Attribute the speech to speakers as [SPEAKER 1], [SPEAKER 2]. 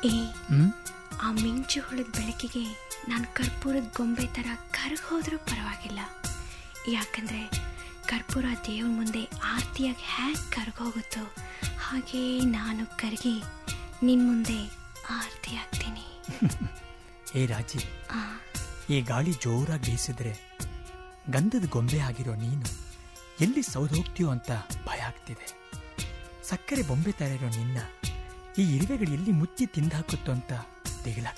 [SPEAKER 1] ಏ
[SPEAKER 2] ಹ್ಮ್
[SPEAKER 1] ಆ ಮಿಂಚು ಹೊಳದ ಬೆಳಕಿಗೆ ನಾನು ಕರ್ಪೂರದ ಗೊಂಬೆ ಥರ ಕರಗ್ ಹೋದ್ರೂ ಪರವಾಗಿಲ್ಲ ಯಾಕಂದ್ರೆ ಕರ್ಪೂರ ದೇವ್ರ ಮುಂದೆ ಆರತಿಯಾಗಿ ಹ್ಯಾಕ್ ಕರ್ಗೋಗುತ್ತೋ ಹಾಗೇ ನಾನು ಕರಗಿ ನಿನ್ ಮುಂದೆ ಆರತಿ ಆಗ್ತೀನಿ
[SPEAKER 2] ಏ ರಾಜಿ
[SPEAKER 1] ಆ
[SPEAKER 2] ಈ ಗಾಳಿ ಜೋರಾಗಿ ಬೀಸಿದ್ರೆ ಗಂಧದ ಗೊಂಬೆ ಆಗಿರೋ ನೀನು ಎಲ್ಲಿ ಸೌದೋಗ್ತೀಯೋ ಅಂತ ಭಯ ಆಗ್ತಿದೆ ಸಕ್ಕರೆ ಬೊಂಬೆ ತರ ಇರೋ ನಿನ್ನ ಈ ಇರುವೆಗಳು ಎಲ್ಲಿ ಮುಚ್ಚಿ ತಿಂದಾಕುತ್ತೋ ಅಂತ ದಿಗಿಲಾಗ್ತಿದೆ